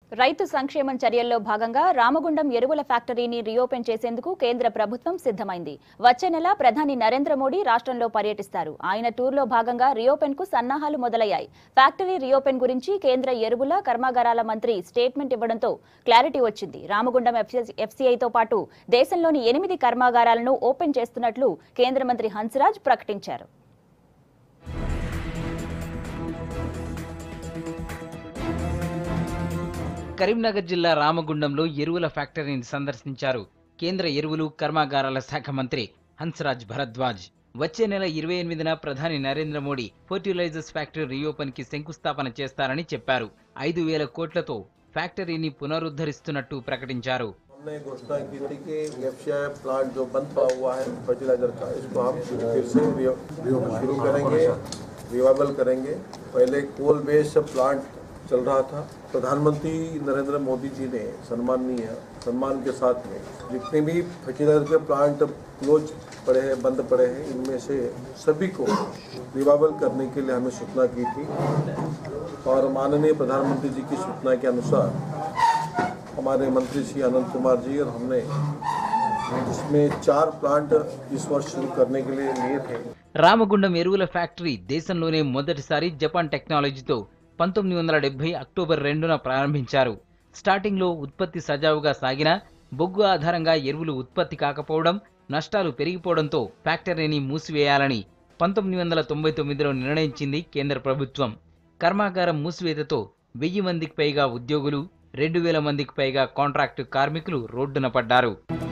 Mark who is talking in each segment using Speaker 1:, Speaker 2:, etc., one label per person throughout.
Speaker 1: రైతు సంక్షేమం చర్యల్లో భాగంగా రామగుండం ఎరువుల ఫ్యాక్టరీని రీఓపెన్ చేసేందుకు కేంద్ర ప్రభుత్వం సిద్ధమైంది వచ్చే నెల ప్రధాని నరేంద్ర మోడీ రాష్ట్రంలో పర్యటిస్తారు ఆయన టూర్లో భాగంగా రీఓపెన్ కు సన్నాహాలు మొదలయ్యాయి ఫ్యాక్టరీ రీఓపెన్ గురించి కేంద్ర ఎరువుల కర్మాగారాల మంత్రి స్టేట్మెంట్ ఇవ్వడంతో క్లారిటీ వచ్చింది రామగుండం ఎఫ్సీఐతో పాటు దేశంలోని ఎనిమిది కర్మాగారాలను ఓపెన్ చేస్తున్నట్లు కేంద్ర మంత్రి హన్స్రాజ్ ప్రకటించారు
Speaker 2: కరీంనగర్ జిల్లా రామగుండంలో ఎరువుల ఫ్యాక్టరీని సందర్శించారు కేంద్ర ఎరువులు కర్మాగారాల శాఖ మంత్రి హన్స్రాజ్ భరద్వాజ్ వచ్చే నెల ఇరవై ఎనిమిదిన ప్రధాని Narendra Modi fertilizers factory reopen కి శంకుస్థాపన చేస్తారని చెప్పారు ఐదు వేల కోట్లతో ఫ్యాక్టరీని పునరుద్ధరిస్తున్నట్టు ప్రకటించారు
Speaker 3: हमने घोषणा की थी कि एफसीआई प्लांट जो बंद पड़ा हुआ है फर्टिलाइजर का इसको हम फिर से रिओ- शुरू करेंगे रिवाइवल करेंगे पहले कोल बेस्ड प्लांट चल रहा था प्रधानमंत्री नरेंद्र मोदी जी ने सम्माननीय सम्मान के साथ में जितने भी फर्टिलाइजर के प्लांट क्लोज पड़े हैं बंद पड़े हैं इनमें से सभी को रिवाइवल करने के लिए हमें सूचना की थी और माननीय प्रधानमंत्री जी की सूचना के अनुसार हमारे मंत्री श्री अनंत कुमार जी और हमने इसमें चार प्लांट इस वर्ष शुरू करने के लिए लिए थे
Speaker 2: రామగుండం ఎరువుల ఫ్యాక్టరీ దేశంలోనే మొదటిసారి జపాన్ టెక్నాలజీతో పంతొమ్మిది వందల డెబ్బై అక్టోబర్ రెండున ప్రారంభించారు స్టార్టింగ్లో ఉత్పత్తి సజావుగా సాగినా బొగ్గు ఆధారంగా ఎరువులు ఉత్పత్తి కాకపోవడం నష్టాలు పెరిగిపోవడంతో ఫ్యాక్టరీని మూసివేయాలని పంతొమ్మిది వందల తొంభై తొమ్మిదిలో నిర్ణయించింది కేంద్ర ప్రభుత్వం కర్మాగారం మూసివేతతో వెయ్యి మందికి పైగా ఉద్యోగులు రెండు వేల మందికి పైగా కాంట్రాక్టు కార్మికులు రోడ్డున పడ్డారు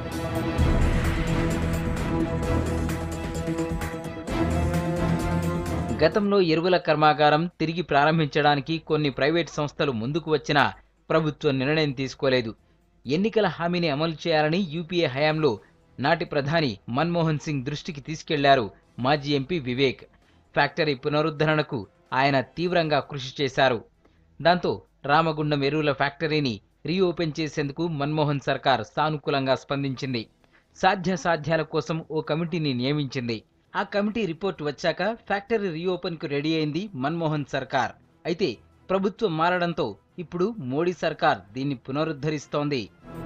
Speaker 2: గతంలో ఎరువుల కర్మాగారం తిరిగి ప్రారంభించడానికి కొన్ని ప్రైవేట్ సంస్థలు ముందుకు వచ్చినా ప్రభుత్వం నిర్ణయం తీసుకోలేదు ఎన్నికల హామీని అమలు చేయాలని యూపీఏ హయాంలో నాటి ప్రధాని మన్మోహన్ సింగ్ దృష్టికి తీసుకెళ్లారు మాజీ ఎంపీ వివేక్ ఫ్యాక్టరీ పునరుద్ధరణకు ఆయన తీవ్రంగా కృషి చేశారు దాంతో రామగుండం ఎరువుల ఫ్యాక్టరీని రీఓపెన్ చేసేందుకు మన్మోహన్ సర్కార్ సానుకూలంగా స్పందించింది సాధ్యాసాధ్యాల కోసం ఓ కమిటీని నియమించింది ఆ కమిటీ రిపోర్ట్ వచ్చాక ఫ్యాక్టరీ రీఓపెన్ కు రెడీ అయింది మన్మోహన్ సర్కార్ అయితే ప్రభుత్వం మారడంతో ఇప్పుడు మోడీ సర్కార్ దీన్ని పునరుద్ధరిస్తోంది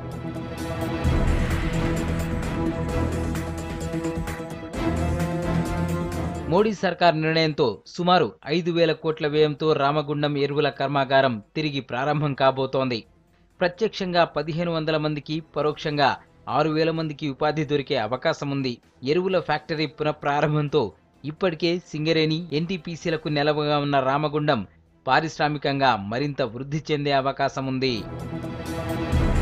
Speaker 2: మోడీ సర్కార్ నిర్ణయంతో సుమారు ఐదు వేల కోట్ల వ్యయంతో రామగుండం ఎరువుల కర్మాగారం తిరిగి ప్రారంభం కాబోతోంది ప్రత్యక్షంగా పదిహేను వందల మందికి పరోక్షంగా ఆరు వేల మందికి ఉపాధి దొరికే అవకాశం ఉంది ఎరువుల ఫ్యాక్టరీ పునఃప్రారంభంతో ఇప్పటికే సింగరేణి ఎన్టీపీసీలకు నెలవుగా ఉన్న రామగుండం పారిశ్రామికంగా మరింత వృద్ధి చెందే అవకాశం ఉంది